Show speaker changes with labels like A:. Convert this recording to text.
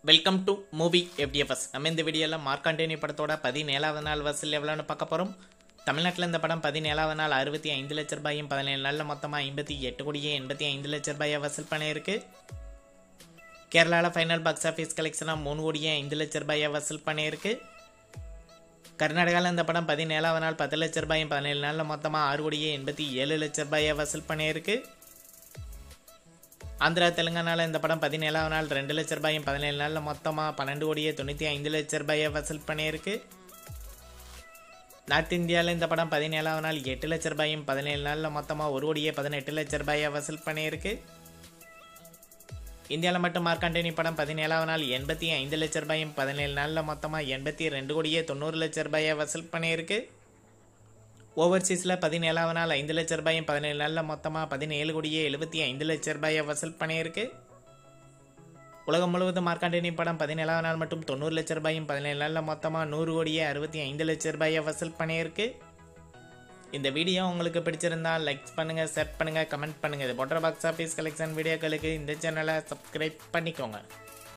A: welcome to movie FDFS நம்ம இந்த வீடியோவில் மார்க்காண்டேனி படத்தோட பதினேழாவது நாள் வசூல் எவ்வளோன்னு பார்க்க போகிறோம் தமிழ்நாட்டில் இந்த படம் பதினேழாவது நாள் அறுபத்தி ஐந்து லட்ச ரூபாயும் பதினேழு நாளில் மொத்தமாக ஐம்பத்தி எட்டு கோடியே எண்பத்தி ஐந்து லட்ச ரூபாயை வசூல் பண்ணியிருக்கு கேரளாவில் ஃபைனல் பாக்ஸ் ஆஃபீஸ் கலெக்ஷனாக மூணு கோடியே ஐந்து லட்ச ரூபாயை வசூல் பண்ணியிருக்கு கர்நாடகாவில் இந்த படம் பதினேழாவது நாள் பத்து லட்ச ரூபாயும் பதினேழு நாளில் மொத்தமாக ஆறு கோடியே எண்பத்தி ஏழு லட்ச ரூபாயை வசூல் பண்ணியிருக்கு ஆந்திரா தெலுங்கானாவில் இந்த படம் பதினேழாவது நாள் ரெண்டு லட்ச ரூபாயும் பதினேழு நாளில் மொத்தமாக பன்னெண்டு கோடியே தொண்ணூற்றி ஐந்து லட்ச ரூபாயை வசூல் பண்ணியிருக்கு நார்த் இந்தியாவில் இந்த படம் பதினேழாவது நாள் எட்டு லட்ச ரூபாயும் பதினேழு நாளில் மொத்தமாக ஒரு கோடியே பதினெட்டு லட்ச ரூபாயை வசூல் பண்ணியிருக்கு இந்தியாவில் மட்டும் மார்க்காண்டேனி படம் பதினேழாவது நாள் எண்பத்தி ஐந்து லட்ச ரூபாயும் பதினேழு நாளில் மொத்தமாக எண்பத்தி ரெண்டு கோடியே தொண்ணூறு லட்ச ரூபாயை வசூல் பண்ணியிருக்கு ஓவர்சீஸில் பதினேழாவது நாள் ஐந்து லட்ச ரூபாயும் பதினேழு நாளில் மொத்தமாக பதினேழு கோடியே எழுபத்தி ஐந்து லட்ச ரூபாயை வசூல் பண்ணியிருக்கு உலகம் முழுவதும் மார்க்காண்டேனி படம் பதினேழாவது நாள் மட்டும் தொண்ணூறு லட்ச ரூபாயும் பதினேழு நாளில் மொத்தமாக நூறு கோடியே அறுபத்தி ஐந்து லட்ச ரூபாயை வசூல் பண்ணியிருக்கு இந்த வீடியோ உங்களுக்கு பிடிச்சிருந்தா லைக் பண்ணுங்கள் ஷேர் பண்ணுங்கள் கமெண்ட் பண்ணுங்கள் இது போன்ற பாக்ஸ் ஆஃபீஸ் கலெக்ஷன் வீடியோக்களுக்கு இந்த சேனலை சப்ஸ்கிரைப் பண்ணிக்கோங்க